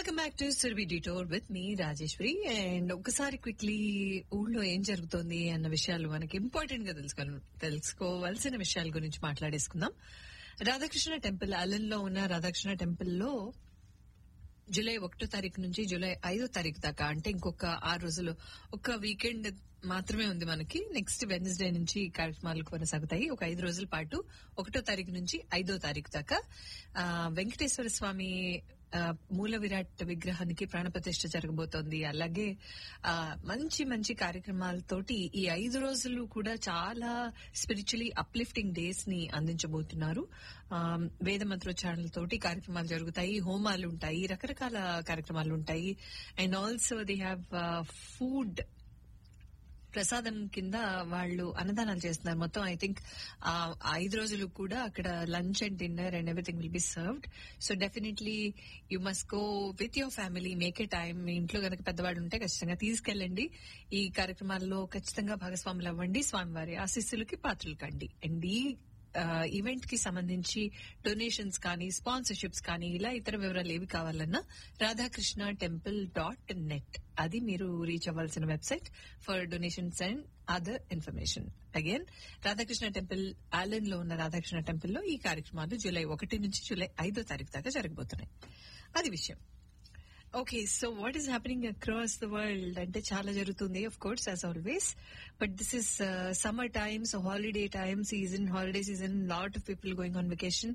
welcome back to Surbhi detour with మీ Rajeshwari and ఒకసారి quickly ఊళ్ళో ఏం జరుగుతోంది అన్న విషయాలు మనకి ఇంపార్టెంట్ గా తెలుసుకో తెలుసుకోవాల్సిన విషయాల గురించి మాట్లాడేసుకుందాం రాధాకృష్ణ టెంపుల్ అలన్లో ఉన్న రాధాకృష్ణ టెంపుల్ లో జూలై ఒకటో తారీఖు నుంచి జూలై ఐదో తారీఖు దాకా అంటే ఇంకొక ఆరు రోజులు ఒక వీకెండ్ మాత్రమే ఉంది మనకి నెక్స్ట్ వెన్స్డే నుంచి ఈ కార్యక్రమాలు కొనసాగుతాయి ఒక ఐదు రోజుల పాటు ఒకటో తారీఖు నుంచి ఐదో తారీఖు దాకా ఆ, వెంకటేశ్వర స్వామి ఆ, మూల విరాట్ విగ్రహానికి ప్రాణప్రతిష్ఠ జరగబోతోంది అలాగే ఆ, మంచి మంచి కార్యక్రమాలతోటి ఈ ఐదు రోజులు కూడా చాలా స్పిరిచువలీ అప్లిఫ్టింగ్ డేస్ ని అందించబోతున్నారు ఆ, వేద మంత్రోచ్చారణలతోటి కార్యక్రమాలు జరుగుతాయి హోమాలు ఉంటాయి రకరకాల కార్యక్రమాలు ఉంటాయి and also they have food prasadam కింద వాళ్ళు అన్నదానాలు చేస్తున్నారు మొత్తం ఐ థింక్ ఐదు రోజులు కూడా అక్కడ lunch and dinner and everything will be served so definitely you must go with your family make a time మీ ఇంట్లో కనుక పెద్దవాడు ఉంటే ఖచ్చితంగా తీసుకెళ్ళండి ఈ కార్యక్రమాల్లో ఖచ్చితంగా భాగస్వాములు అవ్వండి స్వామివారి ఆశీస్సులకి పాత్రలు కండి అండ్ ఈ ఈవెంట్ కి సంబంధించి డొనేషన్స్ కానీ స్పాన్సర్షిప్స్ కానీ ఇలా ఇతర వివరాలు ఏవి కావాలన్నా రాధాకృష్ణ టెంపుల్ డాట్ నెట్ అది మీరు రీచ్ అవ్వాల్సిన website for donations and other information again Radhakrishna temple Allen లో ఉన్న రాధాకృష్ణ టెంపుల్ లో ఈ కార్యక్రమాలు జూలై ఒకటి నుంచి జూలై ఐదో తారీఖు దాకా జరగబోతున్నాయి అది విషయం okay so what is happening across the world అంటే చాలా జరుగుతుంది of course as always but this is summer times holiday time season holiday season lot of people going on vacation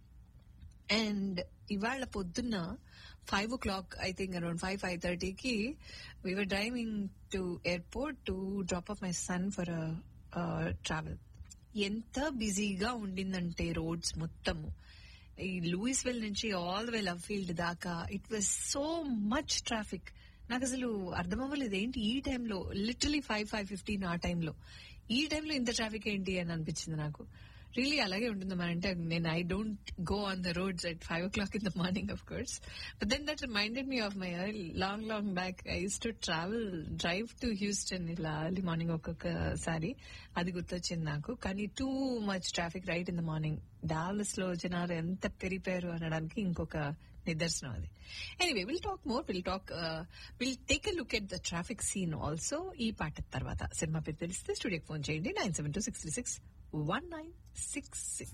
and ఇవాళ పొద్దున్న five o'clock I think around five five థర్టీకి we're driving to airport to drop off my son for travel ఎంత బిజీగా ఉండిందంటే roads మొత్తము ఈ Lewisville నుంచి all way Love field దాకా it was so much traffic నాకు అసలు అర్థం అవ్వలేదు ఏంటి ఈ టైంలో లిటరలీ ఫైవ్ ఫైవ్ ఫిఫ్టీన్ ఆ టైంలో ఈ టైంలో ఇంత ట్రాఫిక్ ఏంటి అని అనిపించింది నాకు రియలీ అలాగే ఉంటుంది మరి అంటే నేను I don't go on the roads at five o'clock in the morning of course but then that reminded me of my long long back I use to travel drive to Houston ఇలా early morning ఒక్కొక్కసారి అది గుర్తొచ్చింది నాకు కానీ too much traffic right in the morning Dallas లో జనాలు ఎంత పెరిగిపోయారు అనడానికి ఇంకొక నిదర్శనం అది anyway will talk more will talk will take a look at the traffic scene also ఈ పాట తర్వాత సినిమా పేరు తెలిస్తే స్టూడియోకి ఫోన్ చేయండి nine seven two six three six one nine six six